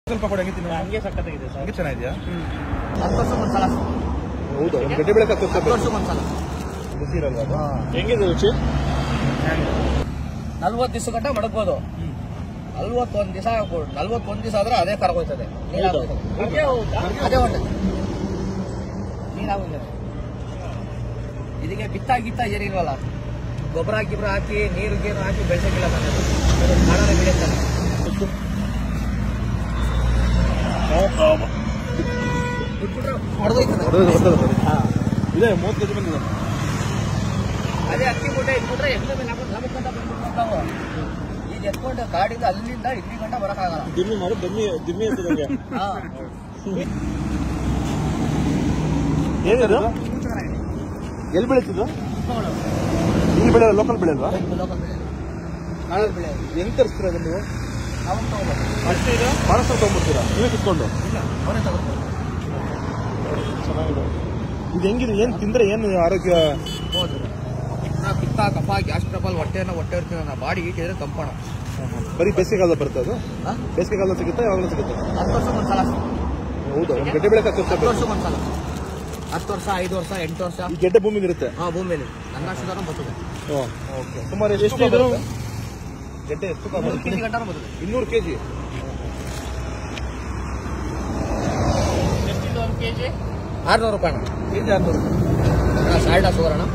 ಸ್ವಲ್ಪ ಕೊಡಿ ಹಂಗೆ ತಿನ್ನು ಹಂಗೆ ಸಖತ್ತಾಗಿದೆ ಸರ್ ಹಂಗೆ ಚೆನ್ನಾಗಿದ್ಯಾ ಹತ್ತು ವರ್ಷಕ್ಕೆ ಒಂದ್ಸಲ ಹೌದಾ ಒಂದು ಗಡ್ಡೆ ಬೆಳಕ ಹತ್ತು ವರ್ಷಕ್ಕೆ ಒಂದ್ಸಲ ಬಿಸಿ ಇರಲ್ವಾ ಅದು ಹೆಂಗಿದೆ ರುಚಿ ನಲ್ವತ್ತು ದಿವಸ ಗಂಟ ಮಡಗ್ಬೋದು ನಲ್ವತ್ತೊಂದು ದಿವಸ ನಲ್ವತ್ತೊಂದು ದಿವಸ ಆದ್ರೆ ಅದೇ ಕರ್ಗೋಯ್ತದೆ ನೀರಾಗೋಯ್ತದೆ ಹಂಗೆ ಹೌದಾ? ಅದೇ ಹೊಟ್ಟೆ ನೀರಾಗೋಯ್ತದೆ ಇದಕ್ಕೆ ಬಿತ್ತ ಗಿತ್ತ ಏನಿಲ್ವಲ್ಲ ಗೊಬ್ಬರ ಗಿಬ್ಬರ ಹಾಕಿ ನೀರು ಗೀರು ಹಾಕಿ ಬೆಳೆಸಕ್ಕಿಲ್ಲ ತಾನೆ ಕಾಡಲ್ಲಿ ಬೆಳೆಯುತ್ತಾನೆ ಬಿಟ್ಬಿಟ್ರೆ ಹೊಡೆದೋಯ್ತದೆ ಇದೆ ಮೂವತ್ತು ಕೆಜಿ ಬಂದಿದೆ ಅದೇ ಅಕ್ಕಿ ಮೂಟೆ ಇಟ್ಬಿಟ್ರೆ ಎಮ್ಮೆ ಮೇಲೆ ಹಾಕೊಂಡು ನಮಗ್ ಗಂಟ ಬಂದ್ಬಿಡ್ತಾವು ಈಗ ಎತ್ಕೊಂಡು ಗಾಡಿಯಿಂದ ಅಲ್ಲಿಂದ ಇಲ್ಲಿ ಗಂಟ ಬರಕ್ಕಾಗಲ್ಲ ದಿಮ್ಮಿ ಮಾಡಿ ದಮ್ಮಿ ದಿಮ್ಮಿ ಇರ್ತದೆ ಹಾ. ಏನಿದು ಎಲ್ಲಿ ಬೆಳೀತಿದ್ದು ಇಲ್ಲಿ ಬೆಳೆ ಲೋಕಲ್ ಬೆಳೆ ಅಲ್ವಾ ಇದು local ಬೆಳೆ. ನಾಳೆ ಬೆಳೆ. ಹೆಂಗ್ ತರಿಸ್ತೀರಾ ಅದನ್ನ ನೀವು ನಾವು ತಗೋಬೇಕು. ಅಷ್ಟೇ ಇದು ಪಾರ್ಸಲ್ ತಗೊಂಡ್ಬಿಡ್ತೀರಾ ನೀವೇ ಕಿತ್ಕೊಂಡು ಇಲ್ಲ, ಅವರೇ ತಗೋಬೇಕು. ಚೆನ್ನಾಗಿದೆ ಇದು ಹೆಂಗಿದೆ ಏನ್ ತಿಂದ್ರೆ ಏನು ಆರೋಗ್ಯ ಹೌದು. ನಾ ಪಿತ್ತ ಕಫ ಗ್ಯಾಸ್ ಟ್ರಬಲ್ ಹೊಟ್ಟೆನ ಹೊಟ್ಟೆ ಇರ್ತೀವಿ ನಾ ಬಾಡಿ ಹೀಟ್ ಇದ್ರೆ ಕಂಪಣ ಬರೀ ಬೇಸಿಗೆಗಾಲ ಬರ್ತದೆ ಅದು ಬೇಸಿಗೆಗಾಲ ಸಿಗುತ್ತಾ ಯಾವಾಗಲೂ ಸಿಗುತ್ತೆ ಹತ್ತು ವರ್ಷಕ್ಕೆ ಒಂದ್ಸಲ ಹೌದಾ ಒಂದು ಗಡ್ಡೆ ಬೆಳಕ ಹತ್ತು ವರ್ಷಕ್ಕೆ ಒಂದ್ಸಲ ಹತ್ತು ವರ್ಷ ಐದು ವರ್ಷ ಎಂಟು ವರ್ಷ ಈ ಗೆಡ್ಡೆ ಭೂಮಿಗೆ ಇರುತ್ತೆ ಹಾ ಭೂಮಿಯಲ್ಲಿ ನನ್ನ ಅಷ್ಟದಾನ ಬರ್ತದೆ ಓಕೆ ಸುಮಾರು ಎಷ್ಟು ಎಷ್ಟು ಇದು? ಬರುತ್ತೆ? ಗೆಡ್ಡೆ ಎಷ್ಟು ತೂಕ ಮೂರು ಬರುತ್ತೆ? ಕೆಜಿ ಗಂಟನೂ ಬರ್ತದೆ ಇನ್ನೂರು ಕೆಜಿ ಎಷ್ಟಿದೆ ಒಂದು ಕೆಜಿ ಆರ್ನೂರು ರೂಪಾಯಿ ಕೆಜಿ ಆರ್ನೂರು ಅಣ್ಣ ಸಾಲ್ಡ ಸುವರ್ಣ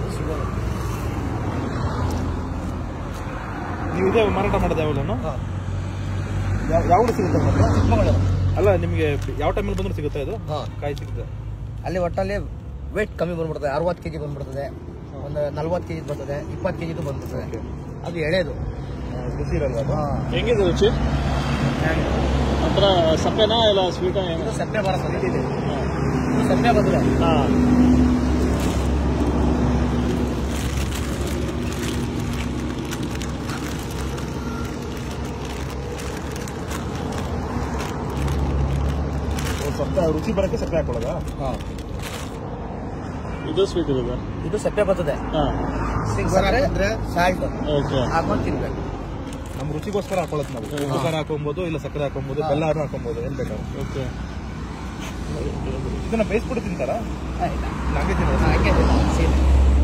ನೀವು ಇದೇ ಮಾರಾಟ ಮಾಡೋದು ಯಾವಾಗಲೂ ಯಾವಾಗ ಸಿಗುತ್ತೆ ಮತ್ತೆ? ಚಿಕ್ಕಮಗಳೂರು ಅಲ್ಲ ನಿಮಗೆ ಯಾವ ಟೈಮಲ್ಲಿ ಬಂದರೂ ಸಿಗುತ್ತೆ ಇದು ಹಾ ಕಾಯಿ ಸಿಗುತ್ತೆ ಅಲ್ಲಿ ಒಟ್ಟಲ್ಲಿ ವೇಟ್ ಕಮ್ಮಿ ಬಂದ್ಬಿಡ್ತದೆ ಅರವತ್ತು ಕೆಜಿ ಬಂದ್ಬಿಡ್ತದೆ ಒಂದು ನಲ್ವತ್ತು ಕೆಜಿ ಬರ್ತದೆ ಇಪ್ಪತ್ತು ಕೆಜಿದು ಬಂದ್ಬಿಡ್ತದೆ Okay. ಅದು ಎಳೆದು ಬಿಸಿ ಇರಲ್ವಾ ಅದು? ಹೆಂಗಿದೆ ರುಚಿ ಒಂಥರ ಸಪ್ಪೆನಾ ಇಲ್ಲ ಸ್ವೀಟಾ ಏನು ಇದು ಸಪ್ಪೆ ಬರ್ತದೆ ಇದು ಸಪ್ಪೆ ಬಂದ್ರೆ ಹಾ ಒಂದು ಸ್ವಲ್ಪ ರುಚಿ ಬರಕ್ಕೆ ಸಕ್ಕರೆ ಹಾಕೊಳ್ಳೋದಾ ಇದು ಸ್ವೀಟ್ ಇರೋದು ಇದು ಸಪ್ಪೆ ಬರ್ತದೆ ಹಾ ಅಂದ್ರೆ ಸಾಲ್ಟ್ ಓಕೆ ಹಾಕೊಂಡು ತಿನ್ಬೇಕು ನಮ್ಮ ರುಚಿಗೋಸ್ಕರ ಹಾಕೊಳ್ಳೋದು ನಾವು ಹ್ಮ್. ಉಪ್ಪು ಖಾರ ಹಾಕೊಬೋದು ಇಲ್ಲ ಸಕ್ಕರೆ ಹಾಕೊಬೋದು ಹಾ. ಬೆಲ್ಲ ಹಾಕೊಬೋದು ಏನ್ ಬೇಕಾದ್ರೆ ಓಕೆ ಇದನ್ನ ಬೇಯಿಸ್ಬಿಟ್ಟು ತಿಂತಾರಾ ಆಯ್ತಾ ಇಲ್ಲ ಹಂಗೆ ತಿನ್ನೋದು ಹಾಗೆ ಸೀರೆ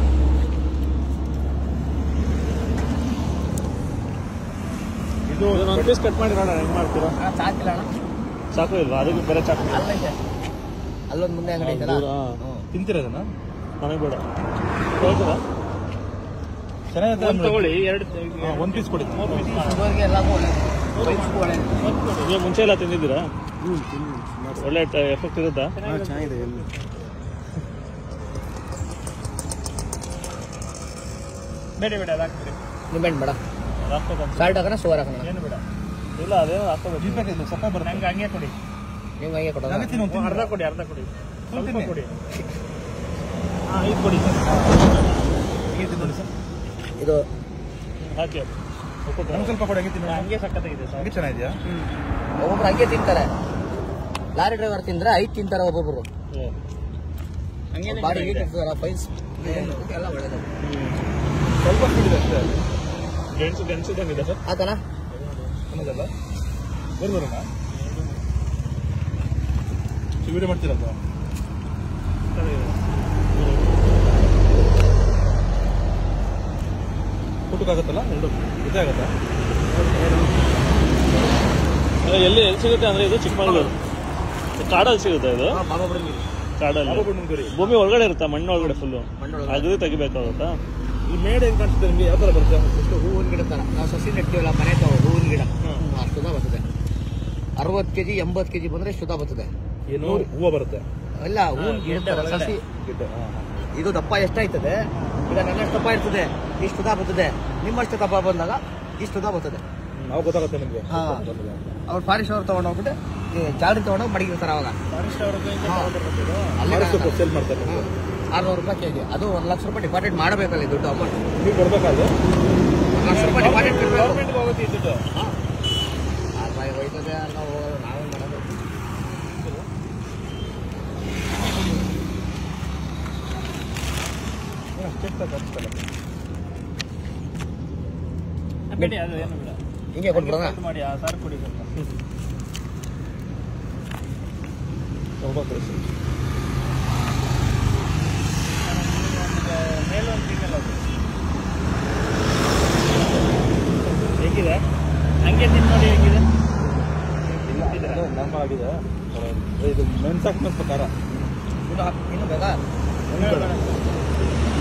ಇದು ಒಂದು ಪೀಸ್ ಕಟ್ ಮಾಡಿ ನೋಡೋಣ ಹೆಂಗ್ ಮಾಡ್ತೀರಾ ಅಣ್ಣ ಚಾಕಿಲ್ಲ ಅಣ್ಣ ಚಾಕು ಇಲ್ವಾ ಅದಕ್ಕೆ ಬೇರೆ ಚಾಕು ಅಲ್ಲೈತೆ ಅಲ್ಲೊಂದು ಮುಂದೆ ಅಂಗಡಿ ಐತಲ್ಲ ದೂರ? ಹ್ಮ್. ತಿಂತೀರಾ ಇದನ್ನ ನನಗೆ ಬೇಡ ಹೋಗ್ತೀರಾ ಚೆನ್ನಾಗಿದೆ ಒಂದು ತಗೊಳ್ಳಿ ಎರಡು ಹಾ, ಒಂದ್ ಪೀಸ್ ಕೊಡಿ ಮೂರು ಪೀಸ್ ಮಾಡಿ ಶುಗರ್ಗೆ ಎಲ್ಲಾಗೂ ಒಳ್ಳೇದು ವಯಸ್ಸಿಗೂ ಒಳ್ಳೇದು ನೀವು ಮುಂಚೆ ಎಲ್ಲ ತಿಂದಿದ್ದೀರಾ ಒಳ್ಳೆ ಎಫೆಕ್ಟ್ ಇರುತ್ತಾ ಚೆನ್ನಾಗಿದೆ ಬೇಡ ಬೇಡ ಅದು ಹಾಕ್ಬಿಡಿ ನಿಂಬೆಹಣ್ಣು ಬೇಡ ಅದು ಹಾಕ್ಬೇಕಂತ ಸಾಲ್ಟ್ ಹಾಕೋಣ ಶುಗರ್ ಹಾಕೋಣ ಏನು ಬೇಡ ಇಲ್ಲ ಅದೇನೋ ಹಾಕೋಬೇಕು ಜೀಪಕ್ಕೆ ಸಪ್ಪ ಬರುತ್ತೆ ನಂಗೆ ಹಂಗೆ ಕೊಡಿ ನೀವು ಹಂಗೆ ಕೊಡೋದು ಹಂಗೆ ತಿನ್ನು, ತಿನ್ನು. ಅರ್ಧ ಕೊಡಿ ಅರ್ಧ ಕೊಡಿ ಸ್ವಲ್ಪ ತಿನ್ನಿ. ಕೊಡಿ ಹಾಂ ಇದು ಕೊಡಿ ಸರ್ ಹೀಗೆ ತಿನ್ನೋಡಿ ಸರ್ ಇದು ಹಾಕಿ ಒಪ್ಪಿಟ್ಟು. ನಮ್ಗೆ ಸ್ವಲ್ಪ ಕೊಡಿ ಹಂಗೆ ತಿನ್ನೋಣ ಹಂಗೆ ಸಖತ್ತಾಗಿದೆ ಸರ್ ಹಂಗೆ ಚೆನ್ನಾಗಿದ್ಯಾ ಒಬ್ಬೊಬ್ರು ಹಂಗೆ ತಿಂತಾರೆ ಲಾರಿ ಡ್ರೈವರ್ ತಿಂದ್ರೆ ಐದು ತಿಂತಾರೆ ಒಬ್ಬೊಬ್ರು ಹಂಗೇನೆ ಬಾಡಿ ಹೀಟ್ ಚೆನ್ನಾಗಿದೆ. ಇರ್ತದಲ್ಲ ಪೈಲ್ಸ್ ಎಲ್ಲ ಒಳ್ಳೇದು ಸ್ವಲ್ಪ ಸ್ಪೀಡ್ ಇದೆ ಅಷ್ಟೇ ಗೆಣಸು ಗೆಣಸು ಇದ್ದಂಗಿದೆ ಸರ್ ಆತನ ಅನ್ನೋದಲ್ಲ ಬರ್ ಬರೋಣ ವಿಡಿಯೋ ಮಾಡ್ತೀರಲ್ಲ ಊಟಕ್ಕಾಗತ್ತಲ್ಲ ಎರಡು ಇದೇ ಆಗತ್ತಾ ಅಲ್ಲ, ಎಲ್ಲಿ ಎಲ್ಲಿ ಸಿಗುತ್ತೆ ಅಂದ್ರೆ ಇದು ಚಿಕ್ಕಮಗಳೂರು ಕಾಡಲ್ಲಿ ಸಿಗುತ್ತೆ ಇದು ಬಾಬಾ ಬಿಡಿ ಕಾಡಲ್ಲಿ ಬಾಬಾ ಬಣ್ಣದ ಗರಿ ಭೂಮಿ ಒಳಗಡೆ ಇರುತ್ತಾ ಮಣ್ಣು ಒಳಗಡೆ ಫುಲ್ಲು ಮಣ್ಣೊಳಗಡೆ. ಅಗದು ತೆಗಿಬೇಕಾಗುತ್ತಾ ಈ ಮೇಡ್ ಹೆಂಗ್ ಕಾಣಿಸುತ್ತೆ ನಿಮ್ಗೆ ಯಾವ ಥರ ಬರುತ್ತೆ ಎಷ್ಟು ಹೂವಿನ ಗಿಡ ತರ ನಾವು ಸಸಿ ನೆಡ್ತೀವಲ್ಲ ಮನೆ ತಾವು ಹೂವಿನ ಗಿಡ ಅಷ್ಟುದ ಬರ್ತದೆ ಅರವತ್ತು ಕೆಜಿ ಎಂಬತ್ತು ಕೆಜಿ ಬಂದ್ರೆ ಶುದ್ಧ ಬರ್ತದೆ ಏನು ಹೂವು ಬರುತ್ತೆ ಇಲ್ಲ ಹೂವಿನ ಗಿಡ ತರ ಒಳಗಡೆ. ಸಸಿ ಗಿಡ್ಡ ಹಾ, ಹಾ. ಇದು ದಪ್ಪ ಎಷ್ಟಾಯ್ತದೆ ಈಗ ನನ್ನಷ್ಟು ದಪ್ಪ ಇರ್ತದೆ ಇಷ್ಟು ಉದ್ದ ಬರ್ತದೆ ನಿಮ್ಮಷ್ಟು ದಪ್ಪ ಬಂದಾಗ ಇಷ್ಟು ಉದ್ದ ಬರ್ತದೆ ನಾವು ಗೊತ್ತಾಗುತ್ತೆ ನಿಮ್ಗೆ ಹಾ. ಅವ್ರು ಫಾರೆಸ್ಟ್ ಅವ್ರು ತಗೊಂಡೋಗ್ಬಿಟ್ಟು ಈ ಜಾಲರಿ ತಗೊಂಡೋಗಿ ಮಡಗಿರ್ತಾರೆ ಅವಾಗ ಅಲ್ಲೇ ಸೇಲ್ ಮಾಡ್ತಾರೆ ನಿಮ್ಗೆ ಆರ್ನೂರು ರೂಪಾಯಿ ಕೆಜಿ ಅದು ಒಂದು ಲಕ್ಷ ರೂಪಾಯಿ ಡಿಪಾಸಿಟ್ ಮಾಡಬೇಕಲ್ಲ ಈ ದುಡ್ಡು ಅಮೌಂಟ್ ನೀವು ಕೊಡ್ಬೇಕಾದ್ರೆ ಒಂದು ಲಕ್ಷ ರೂಪಾಯಿ ಡಿಪಾಸಿಟ್ ಕೊಡಬೇಕು ಗೌರ್ಮೆಂಟ್ಗೆ ಹೋಗುತ್ತೆ ಈ ದುಡ್ಡು ಹೋಯ್ತದೆ ನಾವು ಹೋಗೋದು ನಾವೇ ಮಾಡೋದು ಬೇಡಿ ಅದು ಏನು ಬೇಡ ಹಿಂಗೆ ಕೊಟ್ಬಿಡೋಣ ಕಟ್ ಮಾಡಿ ಆ ಸಾರು ಕೊಡಿ ಸ್ವಲ್ಪ ಫೋಟೋ ಕಳಿಸಿ ಮೇಲೊಂದು ಫೀಮೇಲ್ ಅದು ಹೇಗಿದೆ ಹಂಗೆ ತಿಂದು ನೋಡಿ ಹೇಗಿದೆ ಇಲ್ಲ ನಾರ್ಮಲ್ ಆಗಿದೆ ಪರವಾಗಿಲ್ಲ. ಇದು ಮೆಣಸಾಕ್ ಮೆಣಸು ಖಾರ ಇನ್ನು ಹಾಕ್- ಇನ್ನು ಬೇಕಾ ಒಂದು ಬೇಡ.